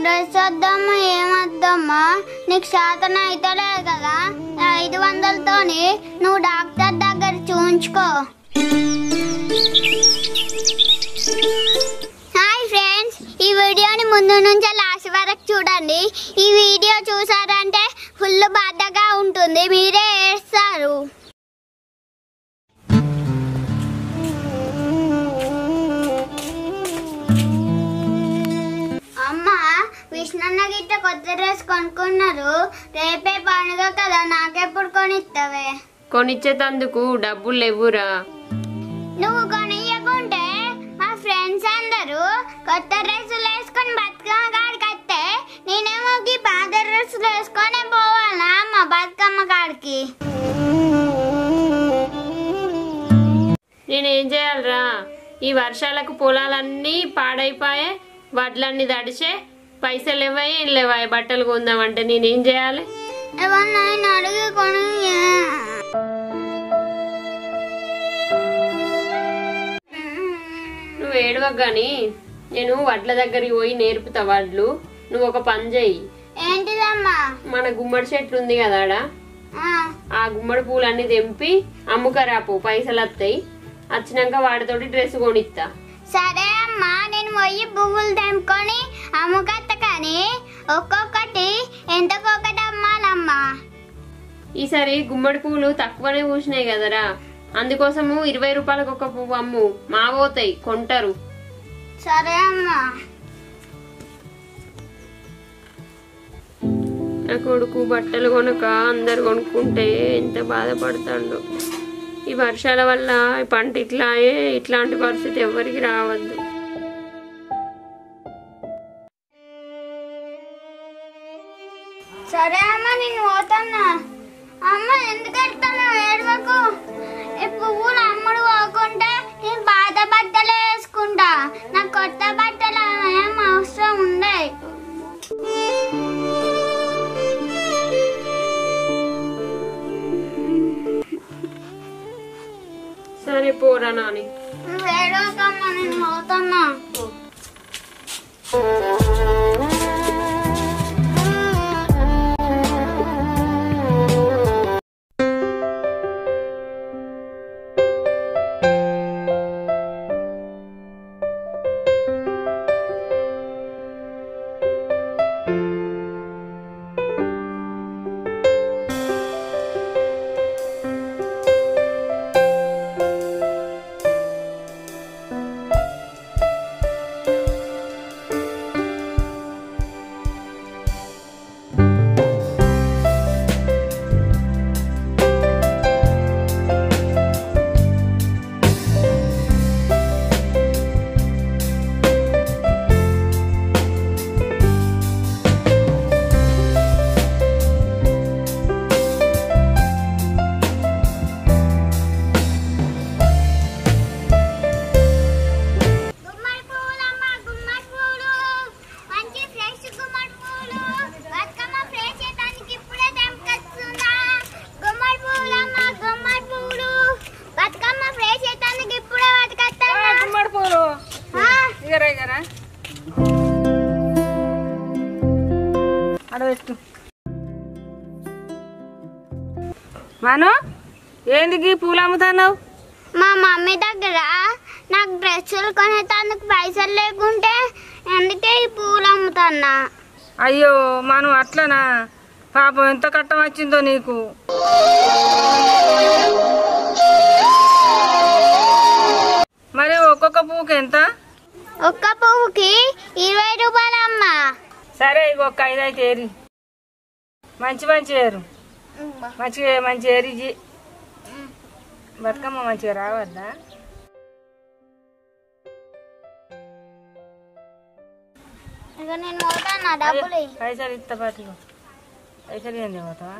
Dress వద్దామా ఏమొద్దామా నీకు శాతం అయితలేదు కదా ఐదు వందలతోని నువ్వు డాక్టర్ దగ్గర చూయించుకో హాయ్ ఫ్రెండ్స్ ఈ వీడియోని ముందు నుంచి లాస్ట్ వరకు చూడండి ఈ వీడియో చూసారంటే ఫుల్ బాధగా ఉంటుంది మీరే ఏడుస్తారు అమ్మ విష్ణన్న గిట్ట కొత్త డ్రెస్ కొనుక్కున్నారు రేపే పండుగ కదా నాకెప్పుడు కొనిస్తావే కొనిచ్చేటందుకు డబ్బులు లేవురా నువ్వు కొనియకుంటే మా ఫ్రెండ్స్ అందరూ కొత్త డ్రెస్సులు వేసుకొని బతుకమ్మ కాడికి వస్తే నేనేమో ఈ పాత డ్రెస్సులు వేసుకొని పోవాలా మా బతుకమ్మ కాడికి నేనేం చేయాలిరా ఈ వర్షాలకు పొలాలన్నీ పాడైపోయే వడ్లన్నీ తడిచే పైసలు ఇవ్వాయి ఏం లేవాయి బట్టలు కొందామంటే నేనేం చేయాలి ఎవరినైనా అడిగి కొని నువ్వు ఏడవకు గాని నేను వడ్ల దగ్గరికి పోయి నేర్పుతా వడ్లు నువ్వు ఒక పని చెయ్యి ఏంటిదమ్మా మన గుమ్మడి చెట్లు ఉంది కదా ఆడ ఆ, ఆ గుమ్మడి పూలన్నీ తెంపి అమ్ముకరాపు పైసలు వస్తాయి వచ్చినాక వాడితోటి డ్రెస్ కొనిస్తా సరే అమ్మా నేను పోయి పువ్వులు తెంపుకొని అమ్ముకత్త కానీ ఒక్కొక్కటి ఎంతకొకటి అమ్మాలమ్మా ఈసారి గుమ్మడి పువ్వులు తక్కువనే పూసినాయి కదరా అందుకోసము ఇరవై రూపాయలకు ఒక పువ్వు అమ్ము మా పోతాయి కొంటారు సరే అమ్మా నా కొడుకు బట్టలు కొనక అందరు కొనుక్కుంటే ఎంత బాధపడతాడు ఈ వర్షాల వల్ల ఈ పంట ఇట్లాయే ఇట్లాంటి పరిస్థితి ఎవరికి రావద్దు సరే అమ్మ నేను పోతున్నా అమ్మ ఎందుకు వెళ్తాను ఏడవకు ఈ పువ్వులు అమ్ముడు పోకుంటే నేను పాత బట్టలే వేసుకుంటా నాకు కొత్త బట్టలు ఏం అవసరం ఉండే సరే పోరా నాని నువ్వు ఏడవకమ్మా నేను పోతున్నా గుమ్మడి పువ్వులమ్మ గుమ్మడి పువ్వులు మంచి ఫ్రెష్ గుమ్మడి పువ్వులు బతుకమ్మ ఫ్రెష్ చేయడానికి ఇప్పుడే తెంపుకొస్తున్నా గుమ్మడి పువ్వులమ్మ గుమ్మడి పువ్వులు బతుకమ్మ ఫ్రెష్ చేయడానికి ఇప్పుడే బతుకొస్తున్నా గుమ్మడి పూలు ఆ, ఇగరా ఇగరా అడవెట్టు మను ఏంది ఈ పూలు అమ్ముతున్నావు మా మమ్మీ దగ్గర నాకు డ్రెస్సులు కొనేటందుకు పైసలు లేకుంటే అందుకే ఈ పువ్వులు అమ్ముతున్నా అయ్యో మనం అట్లనా పాపం ఎంత కట్టం వచ్చిందో నీకు మరి ఒక్కొక్క పువ్వుకి ఎంత ఒక్క పువ్వుకి ఇరవై రూపాయలు అమ్మా సరే ఇక ఒక ఐదు అయితే ఏరి మంచి మంచి ఏరు మంచి మంచి ఏరి ఇయ్యి. బతుకమ్మ మంచిగా రావద్దా ఇక నేను పోతానా డబ్బులు ఇయ్యి. పైసలు ఇస్తా పాటిలో పైసలు ఏంది పోతావా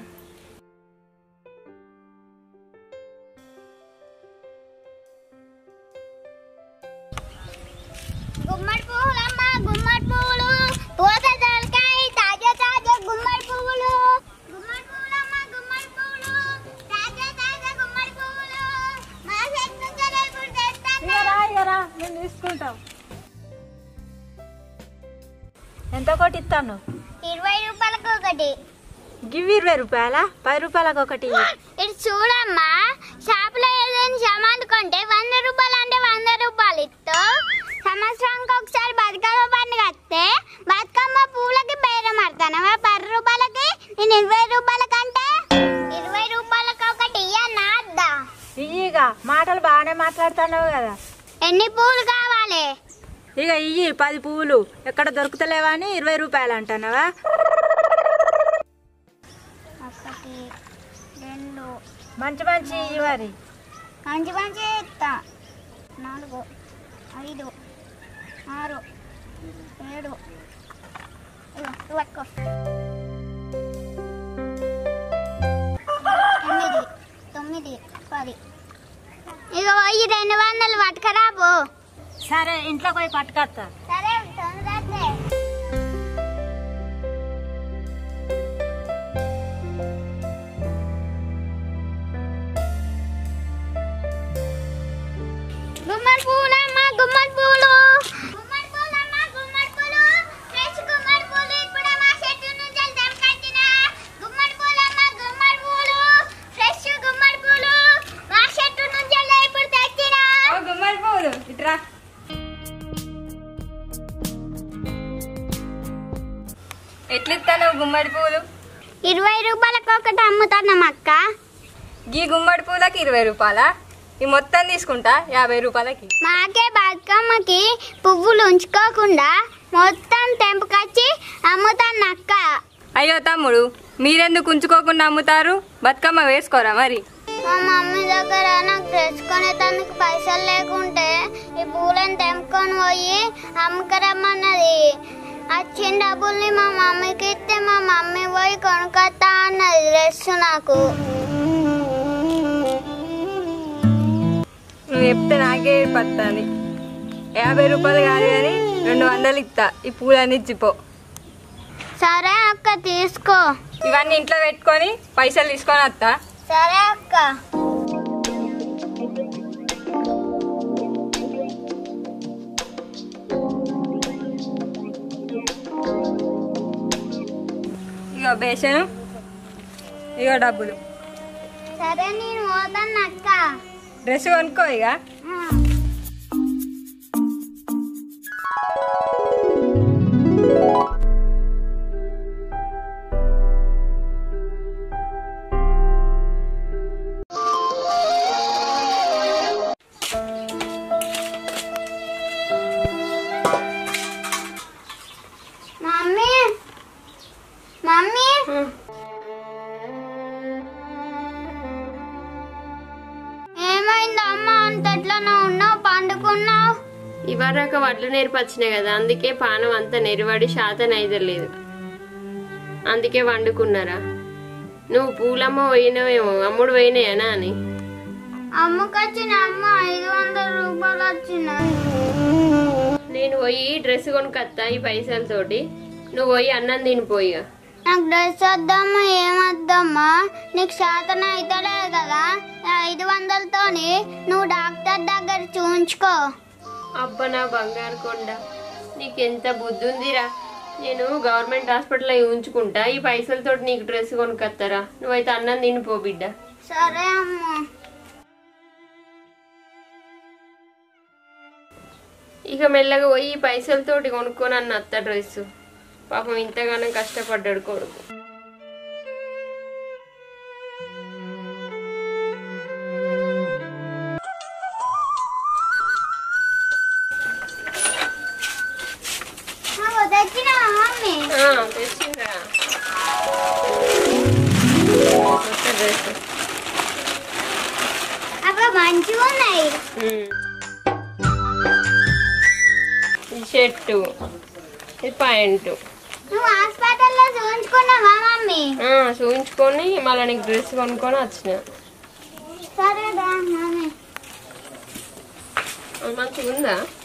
గుమ్మడి పువ్వులమ్మ గుమ్మడి పువ్వులు పూత దొరకాయ తాజా తాజా గుమ్మడి పువ్వులు గుమ్మడి పువ్వులమ్మ గుమ్మడి పువ్వులు తాజా తాజా గుమ్మడి పువ్వులు మా చెట్టు నుంచి రేపు తెస్తాను ఇగరా ఇగరా మేము తీసుకుంటాం ఎంత ఒకటి ఇస్తాను ఇరవై రూపాయలకు ఒకటి గివి ఇరవై రూపాయల పది రూపాయలకు ఒకటి ఇది చూడమ్మా షాపులో ఏదైనా సామాన్లు కొంటే వంద రూపాయలు అంటే వంద రూపాయలు ఇస్తావు సంవత్సరానికి ఒకసారి బతుకమ్మ పండుగ వస్తే బతుకమ్మ పూలకి బేరం ఆడతానవా పది రూపాయలకి నేను ఇరవై రూపాయలకంటే ఇరవై రూపాయలకి ఒకటి ఇయ్యన్నా అద్దా ఇయ్యిగా మాటలు బాగానే మాట్లాడుతున్నావు కదా ఎన్ని పూలు కావాలి ఇక ఇయ్యి పది పువ్వులు ఎక్కడ దొరుకుతలేవా అని ఇరవై రూపాయలు అంటున్నావా ఒకటి రెండు మంచి మంచి ఇయ్యి మరి మంచి మంచి ఇస్తా నాలుగు ఐదు ఆరు ఏడు ఇదిగో, ఇవి పట్టుకో ఎనిమిది తొమ్మిది పది ఇక ఈ రెండు వందలు పట్టుకరాబో సరే ఇంట్లోకి పోయి పట్టుకొస్తా సరే తొందరగా గుమ్మడి పూలమ్మ గుమ్మడి పూలు గుమ్మడి పూలమ్మ గుమ్మడి పూలు ఫ్రెష్ గుమ్మడి పూలు ఇప్పుడే మా చెట్టు నుంచి తెంపకొచ్చిన గుమ్మడి పూలమ్మ గుమ్మడి పూలు ఫ్రెష్ గుమ్మడి పూలు మా చెట్టు నుంచి ఇప్పుడు తెచ్చిన గుమ్మడి పువ్వులు ఇట్రా ఎట్లిస్తాను గుమ్మడి పూలు ఇరవై రూపాయలకు ఒకటి అమ్ముతున్నాం అక్క గీ గుమ్మడి పూలకి ఇరవై రూపాయల ఈ మొత్తం తీసుకుంటా యాభై రూపాయలకి మాకే బతుకమ్మకి పువ్వులు ఉంచుకోకుండా మొత్తం తెంపుకొచ్చి అమ్ముతాను అక్క అయ్యో తమ్ముడు మీరెందుకు ఉంచుకోకుండా అమ్ముతారు బతుకమ్మ వేసుకోరా మరి మా మమ్మీ దగ్గర నాకు డ్రెస్ కొనేటందుకు పైసలు లేకుంటే ఈ పూలను తెంపుకొని పోయి అమ్ముకరమ్మన్నది వచ్చిన డబ్బుల్ని మా మమ్మీకి ఇస్తే మా మమ్మీ పోయి కొనుక్కొస్తా అన్నది డ్రెస్ నాకు నువ్వు చెప్తే నాకే పత్తాది యాభై రూపాయలు కాదు కానీ రెండు వందలు ఇస్తా ఈ పూలన్నీ ఇచ్చిపో సరే అక్క తీసుకో ఇవన్నీ ఇంట్లో పెట్టుకొని పైసలు తీసుకొని వస్తా సరే అక్క ఇగో బేసను ఇగో డబ్బులు సరే నేను పోతాను అక్క డ్రెస్ కొనుక్కో ఇక మమ్మీ మమ్మీ ఏమైంది అమ్మ అంతట్లోనే ఉన్నావు పండుకున్నావు ఇవరాక వడ్లు నేర్పచ్చినాయి కదా అందుకే పానం అంతా నెరివడి శాతం లేదు అందుకే వండుకున్నారా నువ్వు పూలమ్మ పోయినవేమో అమ్ముడు పోయినాయనా అని అమ్మకొచ్చిన అమ్మ ఐదు వందల రూపాయలు వచ్చినాయి నేను పోయి డ్రెస్ కొనుక్కొత్తా ఈ పైసలతోటి నువ్వు పోయి అన్నం తినిపోయిగా నాకు డ్రెస్ వద్దమ్మా ఏమొద్దమ్మా నీకు శాతం అవుతలేదు కదా ఈ ఐదు వందలతోని నువ్వు డాక్టర్ దగ్గర చూయించుకో అబ్బ నా బంగారు కొండ నీకెంత బుద్ధి ఉందిరా నేను గవర్నమెంట్ హాస్పిటల్లో ఉంచుకుంటా ఈ పైసలతోటి నీకు డ్రెస్ కొనుక్కొస్తారా నువ్వైతే అన్నం తినిపో బిడ్డ సరే అమ్మా ఇక మెల్లగా పోయి ఈ పైసలతోటి కొనుక్కొని అన్న అత్త డ్రెస్ పాపం ఇంతగానో కష్టపడ్డాడు కొడుకు నాకు తెచ్చినావా మమ్మీ ఆ, తెచ్చిండ్రా కొత్త డ్రెస్ అక్కడ మంచిగా ఉన్నాయి ఉమ్. ఇది షర్టు ఇది ప్యాంటు నువ్వు హాస్పిటల్లో చూయించుకున్నావా మమ్మీ ఆ, చూయించుకొని మళ్ళీ నీకు డ్రెస్ కొనుక్కొని వచ్చిన సరే రా మమ్మీ అది మంచిగా ఉందా